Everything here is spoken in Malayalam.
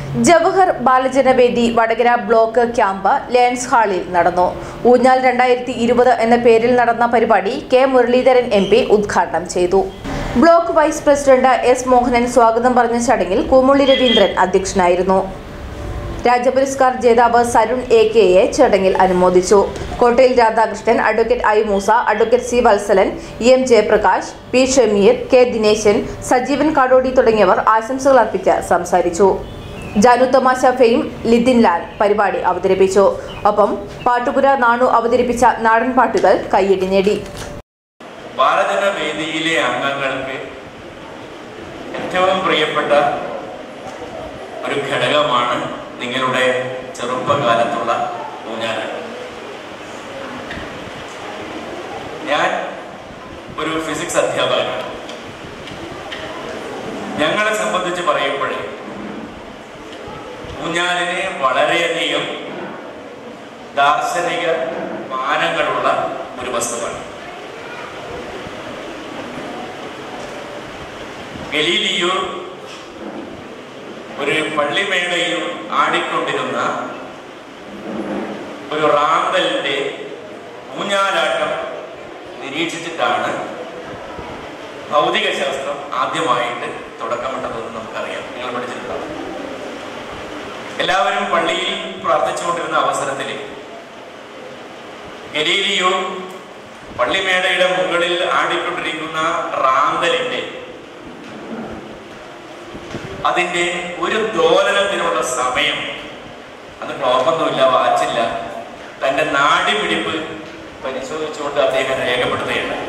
Jawahar Balajanavedi Vadakara block camp Lions ഹാളിൽ നടന്നു ഊഞ്ഞാൽ രണ്ടായിരത്തി ഇരുപത് എന്ന പേരിൽ നടന്ന പരിപാടി കെ മുരളീധരൻ എം പി ഉദ്ഘാടനം ചെയ്തു block vice president S Mohanan സ്വാഗതം പറഞ്ഞ ചടങ്ങിൽ കൂമുള്ളി രവീന്ദ്രൻ അധ്യക്ഷനായിരുന്നു രാജപുരസ്കാർ ജേതാവ് സരുൺ എ കെയെ ചടങ്ങിൽ അനുമോദിച്ചു Kottayil Radhakrishnan advocate I Moosa advocate C Valsalan E M Jayaprakash P Shameer K Dineshan Sajeevan Kadodi തുടങ്ങിയവർ ആശംസകൾ അർപ്പിച്ച് സംസാരിച്ചു ജാനു തമാശ ഫെയിം ലിതിൻ ലാൽ പരിപാടി അവതരിപ്പിച്ചു ഒപ്പം പാട്ടുപുര നാണു അവതരിപ്പിച്ച നാടൻ പാട്ടുകൾ കയ്യടി നേടി ബാലജന വേദിയിലെ അംഗങ്ങൾക്ക് ഏറ്റവും പ്രിയപ്പെട്ട ഒരു ഘടകമാണ് നിങ്ങളുടെ ചെറുപ്പകാലത്തുള്ള ഊഞ്ഞാലാട്ടം ഞാൻ ഒരു ഫിസിക്സ് അധ്യാപകനാണ് ഞങ്ങളെ സംബന്ധിച്ച് പറയുമ്പോഴേ ഊഞ്ഞാലിന് വളരെയധികം ദാർശനിക മാനങ്ങളുള്ള ഒരു വസ്തുവാണ് ഗലീലിയോ ഒരു പള്ളിമേടയിൽ ആടിക്കൊണ്ടിരുന്ന ഒരു റാന്തലിന്റെ ഊഞ്ഞാലാട്ടം നിരീക്ഷിച്ചിട്ടാണ് ഭൗതിക ശാസ്ത്രം ആദ്യമായിട്ട് തുടക്കമിട്ടതെന്ന് നമുക്കറിയാം നിങ്ങൾ പഠിച്ചിട്ടുണ്ടാവും എല്ലാവരും പള്ളിയിൽ പ്രാർത്ഥിച്ചുകൊണ്ടിരുന്ന അവസരത്തിൽ ഗലീലിയോ പള്ളിമേടയുടെ മുകളിൽ ആടിക്കൊണ്ടിരിക്കുന്ന റാന്തലിന്റെ അതിന്റെ ഒരു ദോലനത്തിനുള്ള സമയം അന്ന് ക്ലോക്കൊന്നുമില്ല വാച്ചില്ല തന്റെ നാടിമിടിപ്പ് പരിശോധിച്ചുകൊണ്ട് അദ്ദേഹം രേഖപ്പെടുത്തുകയാണ്